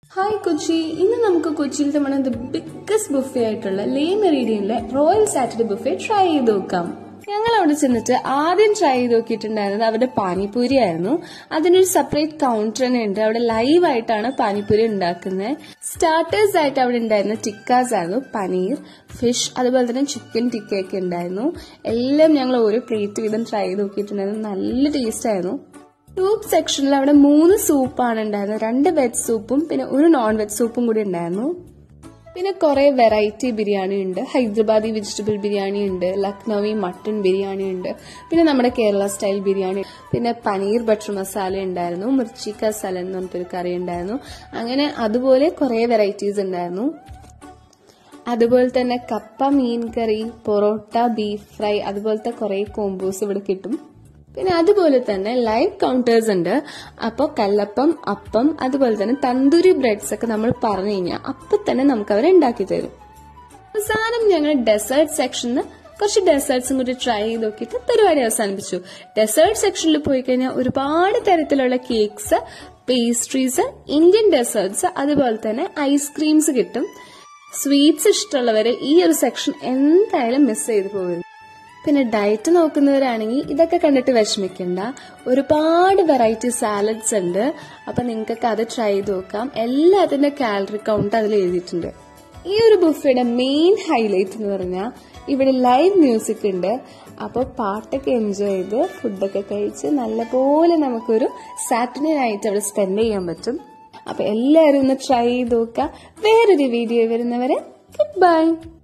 hi Kochi ഇന്ന് നമുക്ക് കൊച്ചിയിലത്തെ one of the biggest buffet ആയിട്ടുള്ള ലേ മെറീഡിയനിലെ റോയൽ സാറ്റർഡേ ബുഫേ ട്രൈ ചെയ്ത് നോക്കാം ഞങ്ങൾ അവിടെ ചെന്നിട്ട് ആദ്യം ട്രൈ ചെയ്ത് നോക്കിയിട്ടുണ്ടായിരുന്നത് അവരുടെ പാനിപ്പൂരി ആയിരുന്നു അതിനൊരു സെപ്പറേറ്റ് കൗണ്ടർ തന്നെ ഉണ്ട് അവിടെ ലൈവ് ആയിട്ടാണ് പാനിപ്പൂരി ഉണ്ടാക്കുന്നത് സ്റ്റാർട്ടേഴ്സ് ആയിട്ട് അവിടെ ഉണ്ടായിരുന്ന ടിക്കാസ് ആയിരുന്നു പനീർ ഫിഷ് അതുപോലെ തന്നെ ചിക്കൻ ടിക്കയൊക്കെ ഉണ്ടായിരുന്നു എല്ലാം ഞങ്ങൾ ഓരോ പ്ലേറ്റ് വീതം ട്രൈ ചെയ്ത് നോക്കിയിട്ടുണ്ടായിരുന്നു നല്ല ടേസ്റ്റ് ആയിരുന്നു സൂപ്പ് സെക്ഷനിൽ അവിടെ മൂന്ന് സൂപ്പാണ് ഉണ്ടായിരുന്നത് രണ്ട് വെജ് സൂപ്പും പിന്നെ ഒരു നോൺ വെജ് സൂപ്പും കൂടി ഉണ്ടായിരുന്നു പിന്നെ കുറെ വെറൈറ്റി ബിരിയാണി ഉണ്ട് ഹൈദരാബാദി വെജിറ്റബിൾ ബിരിയാണി ഉണ്ട് ലക്നൌവി മട്ടൺ ബിരിയാണി ഉണ്ട് പിന്നെ നമ്മുടെ കേരള സ്റ്റൈൽ ബിരിയാണി പിന്നെ പനീർ ബട്ടർ മസാല ഉണ്ടായിരുന്നു മിർച്ചിക്ക സലൻ എന്ന് പറഞ്ഞിട്ടൊരു കറി ഉണ്ടായിരുന്നു അങ്ങനെ അതുപോലെ കുറെ വെറൈറ്റീസ് ഉണ്ടായിരുന്നു അതുപോലെ തന്നെ കപ്പ മീൻ കറി പൊറോട്ട ബീഫ് ഫ്രൈ അതുപോലത്തെ കുറെ കോമ്പോസ് ഇവിടെ കിട്ടും പിന്നെ അതുപോലെ തന്നെ ലൈവ് കൗണ്ടേഴ്സ് ഉണ്ട് അപ്പോൾ കല്ലപ്പം അപ്പം അതുപോലെ തന്നെ തന്തൂരി ബ്രെഡ്സ് ഒക്കെ നമ്മൾ പറഞ്ഞു കഴിഞ്ഞാൽ അപ്പൊ തന്നെ നമുക്ക് അവർ ഉണ്ടാക്കി തരും അവസാനം ഞങ്ങൾ ഡെസേർട്ട് സെക്ഷനിൽ കുറച്ച് ഡെസേർട്ട്സും കൂടി ട്രൈ ചെയ്ത് നോക്കിയിട്ട് പരിപാടി അവസാനിപ്പിച്ചു ഡെസേർട്ട് സെക്ഷനിൽ പോയി കഴിഞ്ഞാൽ ഒരുപാട് തരത്തിലുള്ള കേക്ക്സ് പേസ്ട്രീസ് ഇന്ത്യൻ ഡെസേർട്ട്സ് അതുപോലെ തന്നെ ഐസ്ക്രീംസ് കിട്ടും സ്വീറ്റ്സ് ഇഷ്ടമുള്ളവരെ ഈ ഒരു സെക്ഷൻ എന്തായാലും മിസ് ചെയ്തു പോകരുത് പിന്നെ ഡയറ്റ് നോക്കുന്നവരാണെങ്കിൽ ഇതൊക്കെ കണ്ടിട്ട് വിഷമിക്കണ്ട ഒരുപാട് വെറൈറ്റി സാലഡ്സ് ഉണ്ട് അപ്പൊ നിങ്ങൾക്കൊക്കെ അത് ട്രൈ ചെയ്ത് നോക്കാം എല്ലാത്തിന്റെ കാലറി കൗണ്ട് അതിൽ എഴുതിയിട്ടുണ്ട് ഈ ഒരു ബുഫയുടെ മെയിൻ ഹൈലൈറ്റ് എന്ന് പറഞ്ഞാൽ ഇവിടെ ലൈവ് മ്യൂസിക് ഉണ്ട് അപ്പോൾ പാട്ടൊക്കെ എൻജോയ് ചെയ്ത് ഫുഡൊക്കെ കഴിച്ച് നല്ലപോലെ നമുക്കൊരു സാറ്റർഡേ നൈറ്റ് അവിടെ സ്പെൻഡ് ചെയ്യാൻ പറ്റും അപ്പൊ എല്ലാവരും ഒന്ന് ട്രൈ ചെയ്ത് നോക്കുക വേറൊരു വീഡിയോ വരുന്നവരെ ഗുഡ് ബൈ